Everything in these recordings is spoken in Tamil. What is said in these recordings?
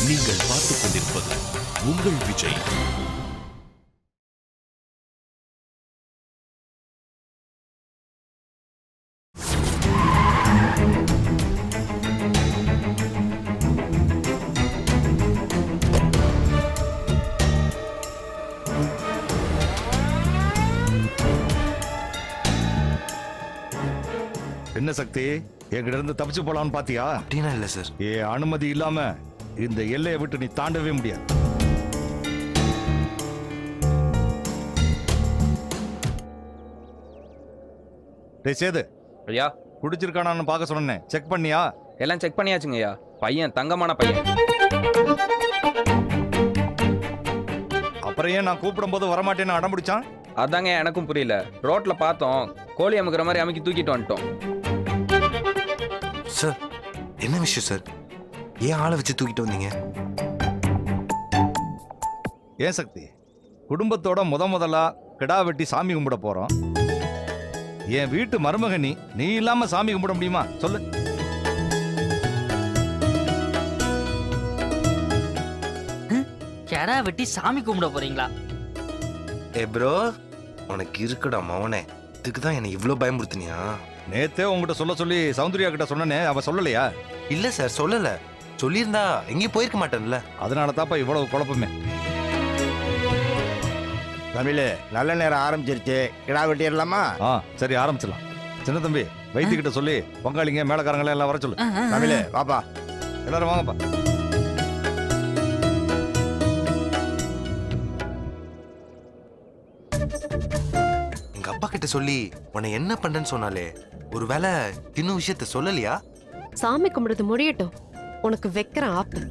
நீங்கள் பார்த்துக் கொண்டிருப்பது உங்கள் விஜய் என்ன சக்தி என்கிட்ட இருந்து தப்பிச்சு போலான்னு பாத்தியா அப்படின்னா இல்லை சார் ஏ அனுமதி இல்லாம இந்த எல்லையை விட்டு நீ தாண்டவே முடியாது டேய் சேது ஐயா குடிச்சிருக்கானான்னு பார்க்க சொன்னேன் செக் பண்ணியா எல்லாம் செக் பண்ணியாச்சுங்க ஐயா பையன் தங்கமான பையன் அப்புறம் ஏன் நான் கூப்பிடும்போது வரமாட்டேன்னு அடம் பிடிச்சான் அதாங்க எனக்கும் புரியல ரோட்ல பார்த்தோம் கோழி அமுக்கிற மாதிரி அமைக்கி தூக்கிட்டு வந்துட்டோம் சார் என்ன விஷயம் சார் ஏன் ஆளை வச்சு தூக்கிட்டு வந்தீங்க ஏன் சக்தி குடும்பத்தோட முத முதலா கிடா வெட்டி சாமி கும்பிட போறோம் என் வீட்டு மருமக நீ நீ இல்லாம சாமி கும்பிட முடியுமா சொல்லு கெடா வெட்டி சாமி கும்பிட போறீங்களா ஏ ப்ரோ உனக்கு இருக்குடா மவனே இதுக்கு தான் என்னை இவ்வளோ பயமுறுத்துனியா நேத்தே உங்ககிட்ட சொல்ல சொல்லி சௌந்தர்யா கிட்ட சொன்னனே அவ சொல்லலையா இல்லை சார் சொல்லலை சொல்லியிருந்தா எங்கேயும் போயிருக்க மாட்டேன்ல அதனால தாப்பா இவ்வளவு குழப்பமே தமிழ் நல்ல நேரம் ஆரம்பிச்சிருச்சு கிடா வெட்டிடலாமா ஆ சரி ஆரம்பிச்சிடலாம் சின்ன தம்பி வைத்தியக்கிட்ட சொல்லி பங்காளிங்க மேலக்காரங்கள எல்லாம் வர சொல்லு தமிழ் வாப்பா எல்லாரும் வாங்கப்பா எங்க அப்பா கிட்ட சொல்லி உன்னை என்ன பண்றேன்னு சொன்னாலே ஒருவேளை இன்னும் விஷயத்த சொல்லலையா சாமி கும்பிடுறது முடியட்டும் உனக்கு வைக்கிறேன் ஆப்பு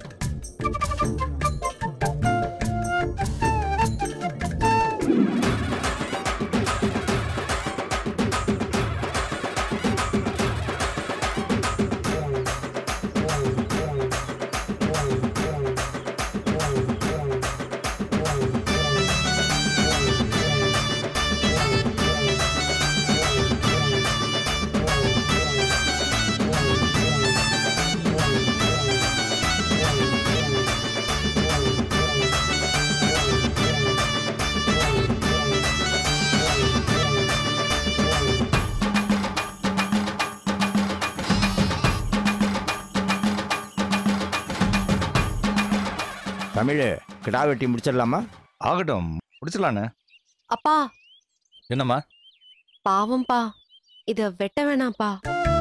தமிழ் கிடா வெட்டி முடிச்சிடலாமா ஆகட்டும் முடிச்சிடலானே அப்பா என்னம்மா பாவம்பா இத வெட்ட வேணாம்ப்பா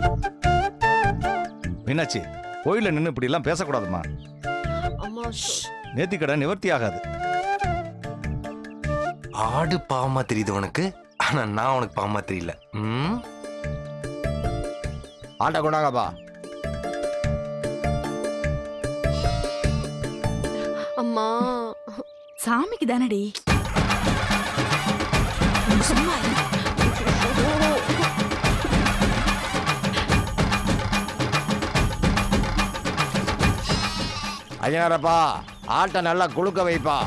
மீனாட்சி கோயில நின்று இப்படி எல்லாம் பேசக்கூடாதும்மா அம்மா நேத்தி கடை நிவர்த்தி ஆகாது ஆடு பாவமா தெரியுது உனக்கு ஆனா நான் உனக்கு பாவமா தெரியல ம் ஆட்டை கொண்டாங்கப்பா அம்மா சாமிக்கு தானடி சும்மா இரு. ஐயனாரப்பா ஆட்டை நல்லா குளுக்க வைப்பா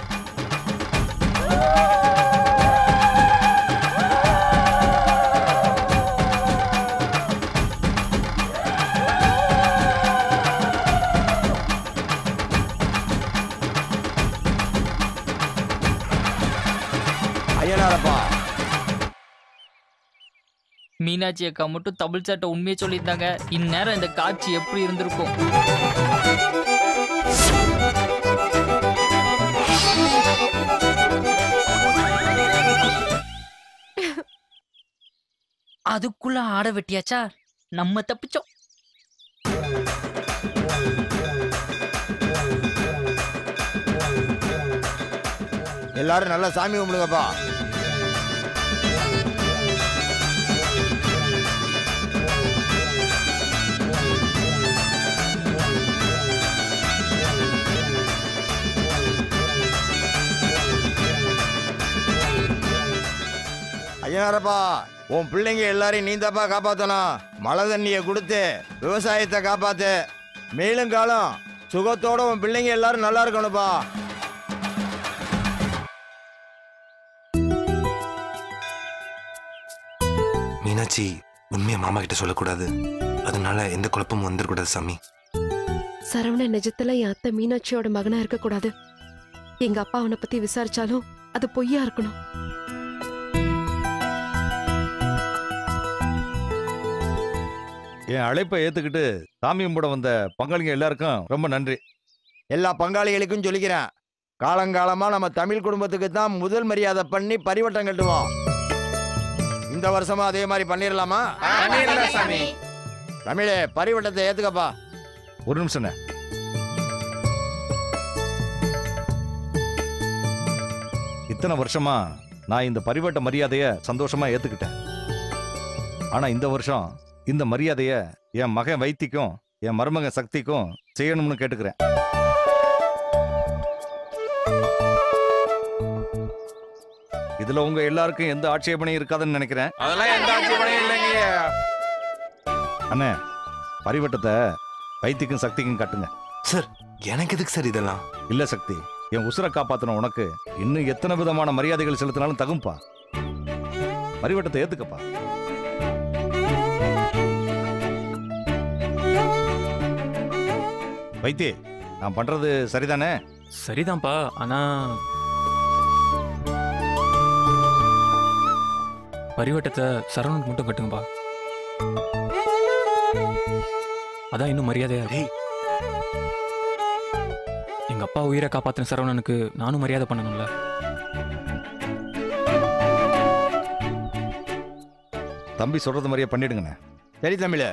ஐயனாரப்பா மீனாட்சி அக்கா மட்டும் தமிழ் சாட்டை உண்மையை சொல்லியிருந்தாங்க இந்நேரம் இந்த காட்சி எப்படி இருந்திருக்கும் அதுக்குள்ள ஆட வெட்டியாச்சா நம்ம தப்பிச்சோம் எல்லாரும் நல்லா சாமி கும்பிடுங்கப்பா ஐயனாரப்பா உன் பிள்ளைங்க எல்லாரையும் நீ தப்பா காப்பாத்தணும் மழை தண்ணியை கொடுத்து விவசாயத்தை காப்பாத்து மேலும் காலம் சுகத்தோட உன் பிள்ளைங்க எல்லாரும் நல்லா இருக்கணும்ப்பா மீனாட்சி உண்மையை மாமா கிட்ட சொல்லக்கூடாது அதனால எந்த குழப்பமும் வந்துடக்கூடாது சாமி சரவணன் நிஜத்துல என் அத்தை மீனாட்சியோட மகனா இருக்க கூடாது எங்க அப்பா அவனை பத்தி விசாரிச்சாலும் அது பொய்யா இருக்கணும் என் அழைப்பை ஏத்துக்கிட்டு சாமி கும்பிட வந்த பங்காளிங்க எல்லாருக்கும் ரொம்ப நன்றி எல்லா பங்காளிகளுக்கும் சொல்லிக்கிறேன் காலங்காலமா நம்ம தமிழ் குடும்பத்துக்கு தான் முதல் மரியாதை பண்ணி பரிவட்டம் கட்டுவோம் இந்த வருஷமா அதே மாதிரி பண்ணிடலாமா தமிழே பரிவட்டத்தை ஏத்துக்கப்பா ஒரு நிமிஷம் இத்தனை வருஷமா நான் இந்த பரிவட்ட மரியாதைய சந்தோஷமா ஏத்துக்கிட்டேன் ஆனா இந்த வருஷம் இந்த மரியாதைய என் மகன் வைத்திக்கும் என் மருமகன் சக்திக்கும் செய்யணும்னு கேட்டுக்கிறேன் இதுல உங்க எல்லாருக்கும் எந்த ஆட்சேபனையும் இருக்காதுன்னு நினைக்கிறேன் அதெல்லாம் எந்த ஆட்சேபனையும் இல்லைங்க அண்ணே பரிவட்டத்தை வைத்திக்கும் சக்திக்கும் கட்டுங்க சார் எனக்கு எதுக்கு சார் இதெல்லாம் இல்ல சக்தி என் உசுரை காப்பாத்தின உனக்கு இன்னும் எத்தனை விதமான மரியாதைகள் செலுத்தினாலும் தகும்பா பரிவட்டத்தை ஏத்துக்கப்பா வைத்தி நான் பண்றது சரிதானே சரிதான்ப்பா ஆனா பரிவட்டத்தை சரவணனுக்கு மட்டும் கட்டுங்கப்பா அதான் இன்னும் மரியாதையா இருக்கு. டேய். எங்க அப்பா உயிரை காப்பாத்தின சரவணனுக்கு நானும் மரியாதை பண்ணணும்ல தம்பி சொல்றது மாதிரியே பண்ணிடுங்கண்ணே சரி தமிழே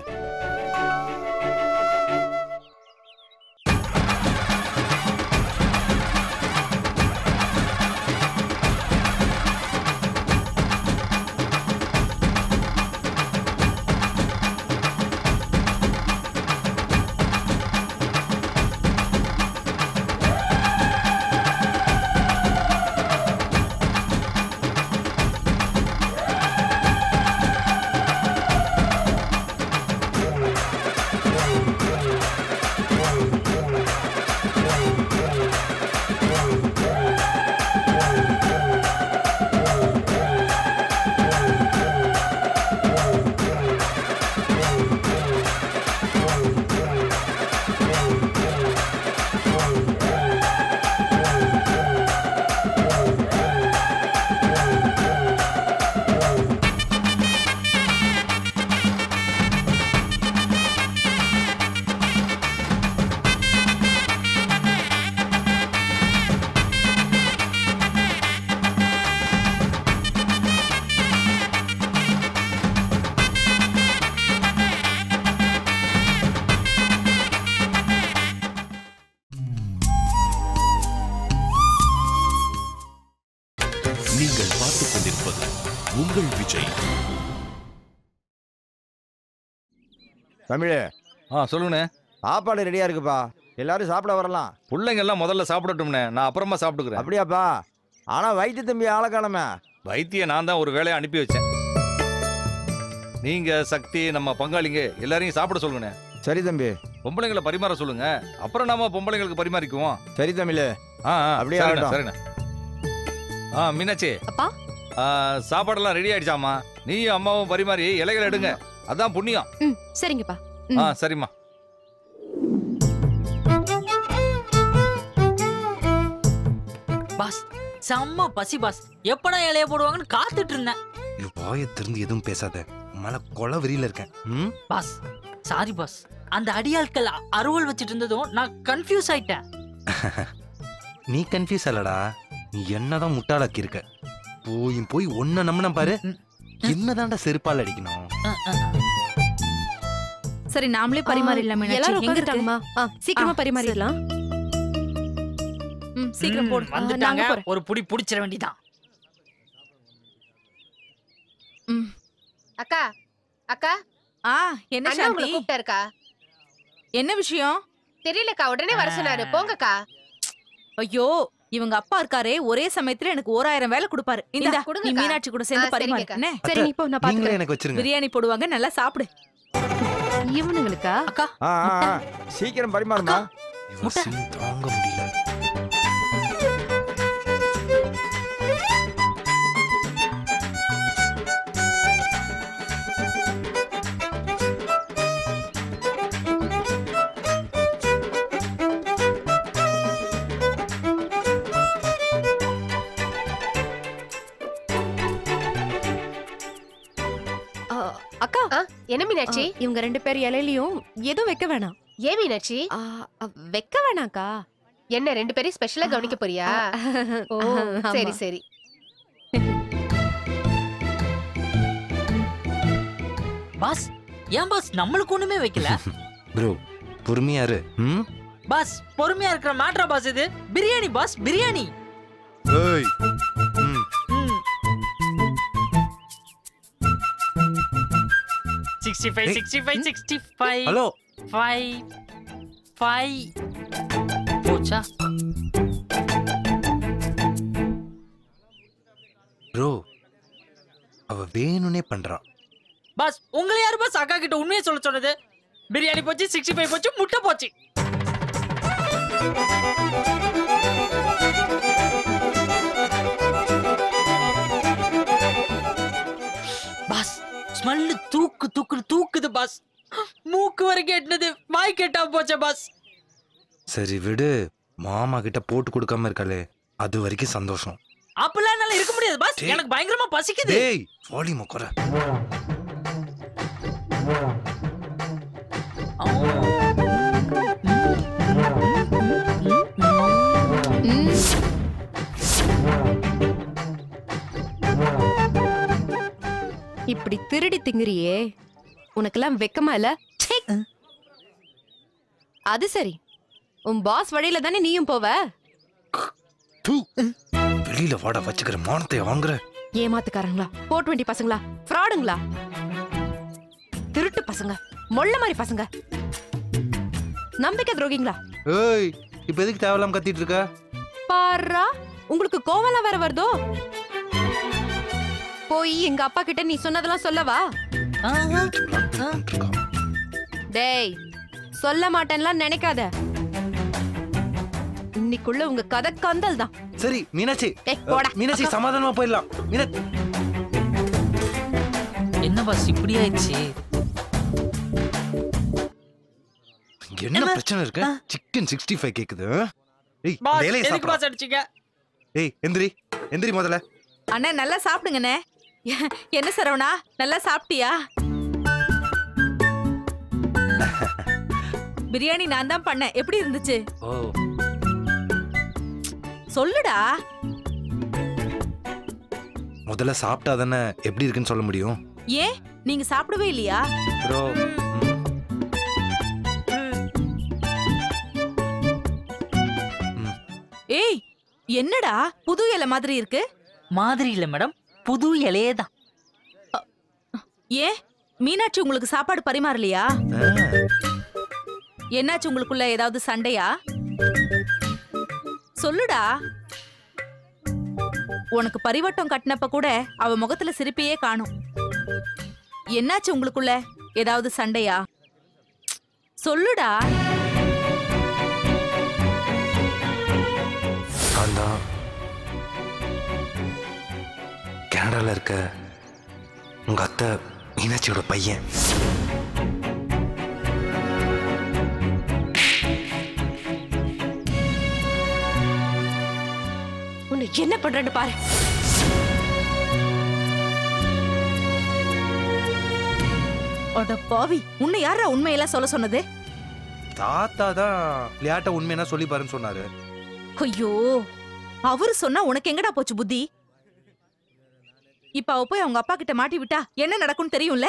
நீங்கள் பார்த்துக் கொண்டிருப்பது உங்கள் விஜய் தமிழே ஆ சொல்லுங்கண்ணே சாப்பாடு ரெடியா இருக்குப்பா எல்லாரும் சாப்பிட வரலாம் பிள்ளைங்க எல்லாம் முதல்ல சாப்பிடட்டும்ண்ணே நான் அப்புறமா சாப்பிட்டுக்கிறேன் அப்படியாப்பா ஆனா வயிற்று தம்பி ஆளக்கானமே வைத்திய நான் தான் ஒரு வேலையை அனுப்பி வச்சேன் நீங்க சக்தி நம்ம பங்காளிங்க எல்லாரையும் சாப்பிட சொல்லுங்கண்ணே சரி தம்பி பொம்பளைங்களை பரிமாற சொல்லுங்க அப்புறம் நாம பொம்பளைங்களுக்கு பரிமாறிக்குவோம் சரி தமிழ் ஆ ஆ, அப்படியே சரிண்ணே, ஆகட்டும். சரிண்ணே ஆ மீனாட்சி அப்பா ஆ, சாப்பாடெல்லாம் ரெடி ஆயிடுச்சாமா நீயும் அம்மாவும் பரிமாறி இலைகளை எடுங்க அதான் புண்ணியம் ம் சரிங்கப்பா ஆ சரிம்மா பாஸ் செம்ம பசி பாஸ் எப்படா இலைய போடுவாங்கன்னு காத்துட்டு இருந்தேன் என் வாயை திறந்து எதுவும் பேசாத மலை கொலை வெறியில இருக்கேன் ம் பாஸ் சாரி பாஸ் அந்த அடியாட்கள் அ- அருவல் வச்சுட்டு இருந்ததும் நான் கன்ஃபியூஸ் ஆயிட்டேன் நீ கன்ஃபியூஸ் ஆலடா நீ என்னதான் முட்டாளாக்கி இருக்க போய் போய் ஒன்ன நம்பின பாரு ம். என்னதான்டா செருப்பால் அடிக்கணும் அ, அ, அ. சரி நாமளே பரிமாறிடலாம் மீனாட்சி. எல்லாரும் எங்க இருக்கு? உட்காந்துட்டாங்கம்மா ஆ, சீக்கிரமா ஆ, பரிமாறிடலாம் ம், சீக்கிரம் ம், போடு வந்துட்டாங்க நாங்க போறோம். ஒரு புடி புடிச்சிட வேண்டியதான் ம். அக்கா அக்கா ஆ என்ன அண்ணா உங்களை சாந்தி கூப்பிட்டாருக்கா என்ன விஷயம் தெரியலக்கா உடனே வர சொன்னாரு போங்கக்கா ஐயோ இவங்க அப்பா இருக்காரே ஒரே சமயத்துல எனக்கு ஓராயிரம் வேலை கொடுப்பாரு இந்த இந்தா, நீ கொடுங்கக்கா. மீனாட்சி கூட சேர்ந்து ஆ, பரிமாறு சரிங்கக்கா. என்ன? சரி நீ போ நான் நீங்களே பாத்துக்கிறேன் எனக்கு வச்சிருங்க பிரியாணி போடுவாங்க நல்லா சாப்பிடு இவனுங்களுக்கா அக்கா ஆ, ஆ, ஆ. சீக்கிரம் பரிமாறுமா இவன் முட்டை. சிம் தாங்க முடியல என்ன மீனாட்சி இவங்க ரெண்டு பேர் இலையிலயும் எதுவும் வைக்க வேணாம் ஏன் மீனாட்சி ஆ, அ, வைக்க வேணாம்க்கா என்ன ரெண்டு பேரையும் ஸ்பெஷலா கவனிக்க போறியா ஓ ஆமா. சரி சரி பாஸ் ஏன் பாஸ் நம்மளுக்கு ஒண்ணுமே வைக்கல ப்ரோ பொறுமையா இரு ம் பாஸ் பொறுமையா இருக்கிற மேட்ரா பாஸ் இது பிரியாணி பாஸ் பிரியாணி ஏய் ம் ம் சிக்ஸ்டி ஃபைவ் ஏய், sixty five sixty five hello five five போச்சா ப்ரோ அவ வேணும்னே பண்றா பாஸ் உங்களை யாரு பாஸ் அக்கா கிட்ட உண்மையை சொல்ல சொன்னது பிரியாணி போச்சு சிக்ஸ்டி ஃபைவ் போச்சு முட்டை போச்சு பாஸ் ஸ்மெல்லு தூக்கு தூக்கு தூக்குது பாஸ் மூக்கு வரைக்கும் எட்டினது வாய் கேட்டா போச்சே பாஸ் சரி விடு மாமா கிட்ட போட்டு கொடுக்காம இருக்காளே அது வரைக்கும் சந்தோஷம் அப்பெல்லாம் என்னால இருக்க முடியாது பாஸ் டேய். எனக்கு பயங்கரமா பசிக்குது டேய் வால்யூம் குறை ம். இப்படி திருடி திங்குறியே உனக்கெல்லாம் வெக்கமா இல்ல ச்சே. அது சரி உன் பாஸ் வழியில தானே நீயும் போவ தூ வெளியில வாட வச்சுக்கிற மானத்தை வாங்குற ஏமாத்துக்காரங்களா போட் வண்டி பசங்களா ஃப்ராடுங்களா திருட்டு பசங்க மொள்ள மாதிரி பசங்க நம்பிக்கை துரோகிங்களா ஏய் இப்ப எதுக்கு தேவையில்லாம கத்திட்டு இருக்க பாரா உங்களுக்கு கோவலாம் வேற வருதோ போய் எங்க அப்பா கிட்ட நீ சொன்னதெல்லாம் சொல்லவா ஆஹா. பண்ணிட்டு இருக்கா. டேய் சொல்ல மாட்டேன்லாம் நினைக்காத இன்னைக்குள்ள உங்க கதை கந்தல் தான் சரி மீனாட்சி டேய், போடா. மீனாட்சி சமாதானமா போயிடலாம் மீனா என்ன பாஸ் இப்படி ஆயிடுச்சு என்ன பிரச்சனை இருக்கு சிக்கன் சிக்ஸ்டி ஃபைவ் கேக்குது ஏய் பாஸ் வேலையை எதுக்கு சாப்பிடா பாஸ் அடிச்சீங்க ஏய் எந்திரி எந்திரி முதல்ல அண்ணே நல்லா சாப்பிடுங்கண்ணே என்ன சரவணா நல்லா சாப்பிட்டியா பிரியாணி நான் தான் பண்ணேன் எப்படி இருந்துச்சு ஓ சொல்லுடா முதல்ல சாப்பிட்டா தானே எப்படி இருக்குன்னு சொல்ல முடியும் ஏன் நீங்க சாப்பிடவே இல்லையா ப்ரோ ஏய் என்னடா புது இலை மாதிரி இருக்கு மாதிரி இல்ல மேடம் புது இலையே தான் ஏன் மீனாட்சி உங்களுக்கு சாப்பாடு பரிமாறலையா என்னாச்சு உங்களுக்குள்ள ஏதாவது சண்டையா சொல்லுடா உனக்கு பரிவட்டம் கட்டினப்ப கூட அவ முகத்துல சிரிப்பையே காணும் என்னாச்சு உங்களுக்குள்ள ஏதாவது சண்டையா சொல்லுடா நான் தான் கனடால இருக்க உங்க அத்தை மீனாட்சியோட பையன் உன்னை என்ன பண்றேன்னு பாரு அட பாவி உன்னை யாரா உண்மையெல்லாம் சொல்ல சொன்னது தாத்தா தான் விளையாட்ட உண்மையா சொல்லி பாருன்னு சொன்னாரு ஐயோ அவரு சொன்னா உனக்கு எங்கடா போச்சு புத்தி இப்ப அவ போய் அவங்க அப்பா கிட்ட மாட்டி விட்டா என்ன நடக்கும்னு தெரியும்ல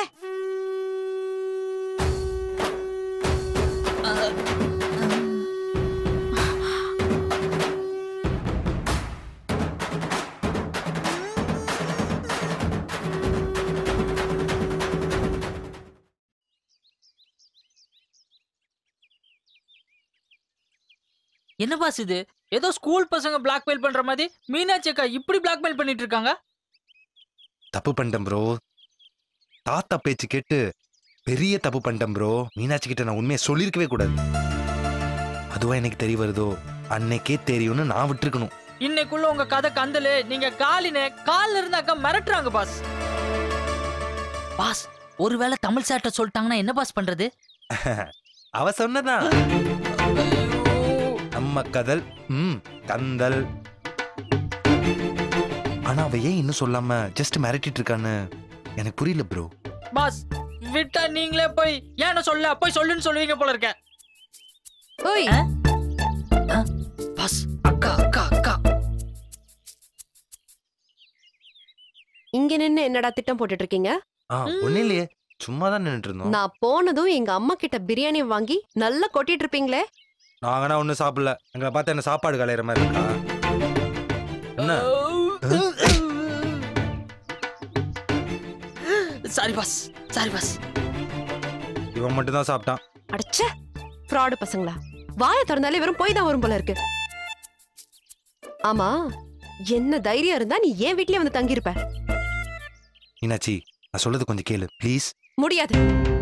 என்ன பாஸ் இது ஏதோ ஸ்கூல் பசங்க பிளாக்மெயில் பண்ற மாதிரி மீனாட்சி அக்கா இப்படி பிளாக்மெயில் பண்ணிட்டு இருக்காங்க தப்பு பண்ணிட்டேன் ப்ரோ தாத்தா பேச்சு கேட்டு பெரிய தப்பு பண்ணிட்டேன் ப்ரோ மீனாட்சி கிட்ட நான் உண்மையை சொல்லியிருக்கவே கூடாது அதுவா எனக்கு தெரிய வருதோ அன்னைக்கே தெரியும்னு நான் விட்டுருக்கணும் இன்னைக்குள்ள உங்க கதை கந்தலு நீங்க காலினு கால்ல இருந்து அக்கா மிரட்டுறாங்க பாஸ் பாஸ் ஒருவேளை தமிழ் சார்ட்ட சொல்லிட்டாங்கன்னா என்ன பாஸ் பண்றது அவ சொன்னதான் நம்ம கதல் ம் கந்தல் ஆனா அவ ஏன் இன்னும் சொல்லாம ஜஸ்ட் மிரட்டிட்டு இருக்கான்னு எனக்கு புரியல ப்ரோ பாஸ் விட்டா நீங்களே போய் ஏன்னு சொல்ல போய் சொல்லுன்னு சொல்லுவீங்க போல இருக்க ஓய் பாஸ் அக்கா அக்கா அக்கா இங்க நின்னு என்னடா திட்டம் போட்டுட்டு இருக்கீங்க ஆ ஒன்னும் இல்லையே சும்மா தான் நின்றுட்டு இருந்தோம் நான் போனதும் எங்க அம்மா கிட்ட பிரியாணி வாங்கி நல்லா கொட்டிட்டு இருப்பீங்களே நாங்கன்னா ஒன்றும் சாப்பிடல எங்களை பார்த்தா என்ன சாப்பாடு கலையிற மாதிரி இருக்கா என்ன சாரி பாஸ் சாரி பாஸ் இவன் மட்டும் தான் சாப்பிட்டான் அடச்சே ஃப்ராடு பசங்களா வாயை திறந்தாலே வெறும் போய் தான் வரும் போல இருக்கு ஆமா என்ன தைரியம் இருந்தா நீ ஏன் வீட்லயே வந்து தங்கியிருப்ப மீனாட்சி நான் சொல்றது கொஞ்சம் கேளு ப்ளீஸ் முடியாது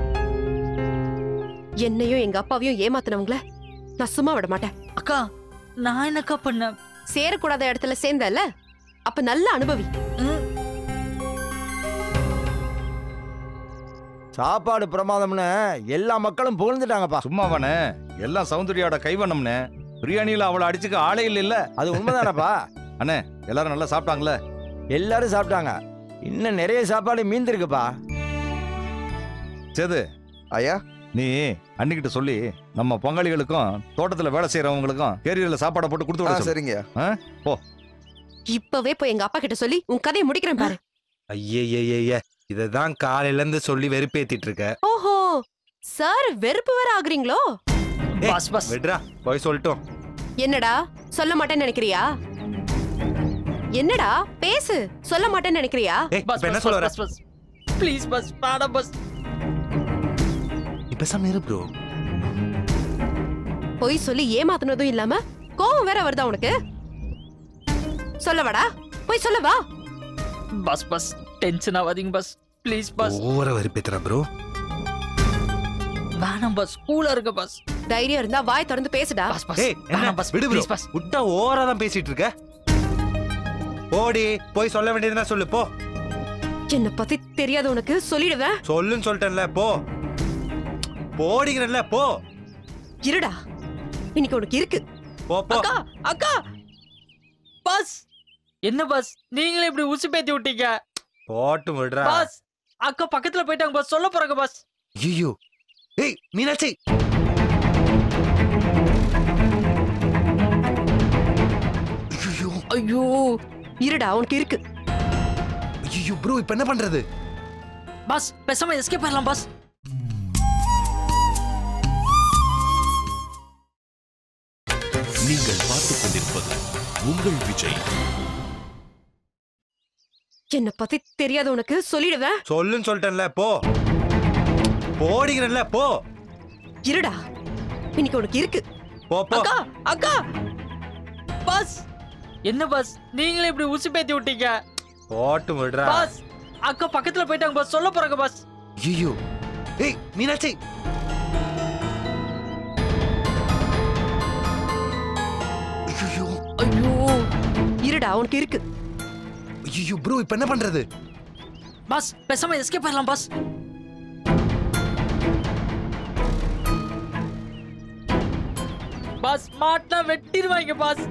என்னையும் எங்க அப்பாவையும் ஏமாத்தினவங்கள நான் சும்மா விட மாட்டேன் அக்கா நான் என்னக்கா பண்ணேன் சேரக்கூடாத இடத்துல சேர்ந்தல்ல அப்ப நல்ல அனுபவி சாப்பாடு பிரமாதம்னு எல்லா மக்களும் புகழ்ந்துட்டாங்கப்பா சும்மாவானே எல்லாம் சௌந்தர்யாவோட கைவண்ணம்னே பிரியாணியில அவளை அடிச்சுக்க ஆளே இல்ல அது உண்மைதானப்பா எல்லாரும் நல்லா சாப்பிட்டாங்களே எல்லாரும் சாப்பிட்டாங்க இன்னும் நிறைய சாப்பாடு மீந்திருக்குப்பா சேது ஐயா நீ அன்னிக்கிட்ட சொல்லி நம்ம பொங்கலிகளுக்கும் தோட்டத்துல வேலை செய்யறவங்களுக்கும் கேரியர்ல சாப்பாடை போட்டு கொடுத்து ஆ விட சொல்லு. சரிங்க ஆ? போ இப்பவே போய் எங்க அப்பா கிட்ட சொல்லி உன் கதையை முடிக்கிறேன் பாரு ஐயே இததான் காலையில இருந்து சொல்லி வெறுப்பேத்திட்டு இருக்க ஓஹோ சார் வெறுப்பு வேற ஆகுறீங்களோ ஏய், பாஸ் பாஸ் விடுறா போய் சொல்லட்டும் என்னடா சொல்ல மாட்டேன்னு நினைக்கிறியா என்னடா பேசு சொல்ல மாட்டேன்னு நினைக்கிறியா ஏய் பாஸ் இப்ப என்ன பாஸ் சொல்ல வர பாஸ் பாஸ் ப்ளீஸ் பாஸ் வேணாம் பாஸ் நீ பேசாம இரு ப்ரோ பொய் சொல்லி ஏமாத்துனதும் இல்லாம கோவம் வேற வருதா உனக்கு சொல்ல வாடா போய் சொல்ல வா பாஸ் பாஸ் டென்ஷன் ஆகாதீங்க பாஸ் ப்ளீஸ் பாஸ் ஓவரா வெறுப்பேத்துறா ப்ரோ வேணாம் பாஸ் கூலா இருக்க பாஸ் தைரியம் இருந்தா வாய் திறந்து பேசுடா பாஸ் பாஸ் ஏய் என்ன வேணாம் பாஸ் விடு ப்ரோ ப்ளீஸ் பாஸ் விட்டா ஓவரா தான் பேசிட்டு இருக்க போடி போய் சொல்ல வேண்டியதுனா சொல்லு போ என்ன பத்தி தெரியாத உனக்கு சொல்லிடுவேன் சொல்லுன்னு சொல்லிட்டேன்ல போ போடிங்கிறல்ல போ இருடா இன்னைக்கு உனக்கு இருக்கு போ போ அக்கா அக்கா பாஸ் என்ன பாஸ் நீங்களே இப்படி உசு பேத்தி விட்டீங்க போட்டு விடுறா பாஸ் அக்கா பக்கத்துல போயிட்டாங்க பாஸ் சொல்ல போறாங்க பாஸ் ஐயோ ஏய் மீனாட்சி ஐயோ ஐயோ இருடா உனக்கு இருக்கு ஐயோ ப்ரோ இப்போ என்ன பண்றது பாஸ் பேசாம எஸ்கேப் ஆயிடலாம் பாஸ் நீங்கள் பார்த்துக் கொண்டிருப்பது உங்கள் விஜய் என்ன பத்தி தெரியாத உனக்கு சொல்லிடுவேன் சொல்லுன்னு சொல்லிட்டேன்ல போ போடிங்கிறல்ல போ இருடா இன்னைக்கு உனக்கு இருக்கு போ போ அக்கா அக்கா பாஸ் என்ன பாஸ் நீங்களே இப்படி உசு பேத்தி விட்டீங்க போட்டு விடுறா பாஸ் அக்கா பக்கத்துல போயிட்டாங்க பாஸ் சொல்ல போறாங்க பாஸ் ஐயோ ஏய் மீனாட்சி ஐயோ ஐயோ இருடா உனக்கு இருக்கு ஐயோ ப்ரோ இப்போ என்ன பண்றது பாஸ் பேசாம எஸ்கேப் ஆயிடலாம் பாஸ் பாஸ் மாட்டினா வெட்டிடுவாங்க பாஸ்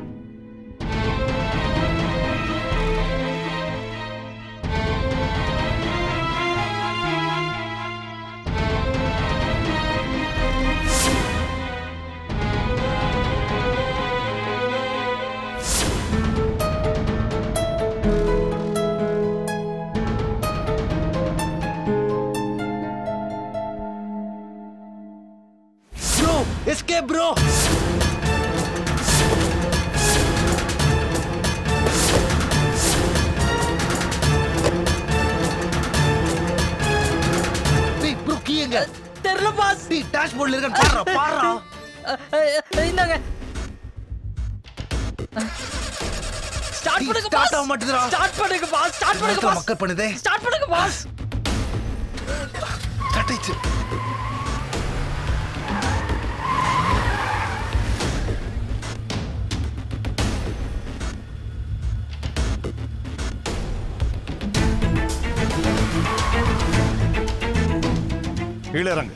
ப்ரோ எஸ்கேப் ப்ரோ டேய் ப்ரோ கீயங்க தெரியல பாஸ் டேய் டேஷ்போர்ட்ல இருக்க பாறா பாறா அஹ், அஹ், அஹ், இந்தாங்க ஸ்டார்ட் பண்ணுங்க ஸ்டார்ட் பாஸ் ஆக மாட்டேதுடா ஸ்டார்ட் பண்ணுங்க பாஸ் ஸ்டார்ட் பண்ணுங்க நேரத்துல பாஸ் மக்கள் பண்ணுதே ஸ்டார்ட் பண்ணுங்க பாஸ் ஸ்டார்ட் ஆயிடுச்சு கீழே இறங்கு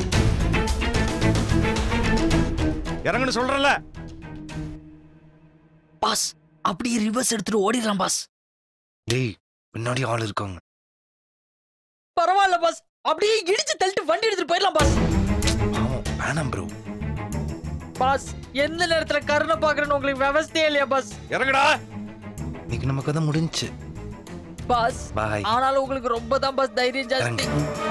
இறங்குன்னு சொல்றல பாஸ் அப்படியே ரிவர்ஸ் எடுத்துட்டு ஓடிடலாம் பாஸ் டேய் பின்னாடி ஆள் இருக்காங்க பரவாயில்ல பாஸ் அப்படியே இடிச்சு தள்ளிட்டு வண்டி எடுத்துட்டு போயிடலாம் பாஸ் ஆமா வேணாம் ப்ரோ பாஸ் எந்த நேரத்துல கருணை பாக்குறேன்னு உங்களுக்கு விவசாயே இல்லையா பாஸ் இறங்குடா இன்னைக்கு நம்ம கதை முடிஞ்சுச்சு பாஸ் பாய் ஆனாலும் உங்களுக்கு ரொம்ப தான் பாஸ் தைரியம் ஜாஸ்தி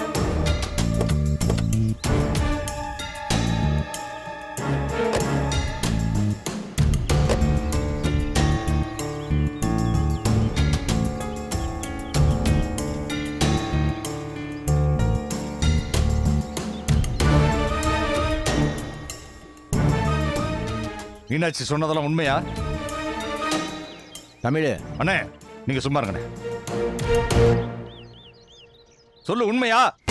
மீனாட்சி சொன்னதெல்லாம் உண்மையா தமிழ் அண்ணே நீங்க சும்மா இருங்கண்ணே சொல்லு உண்மையா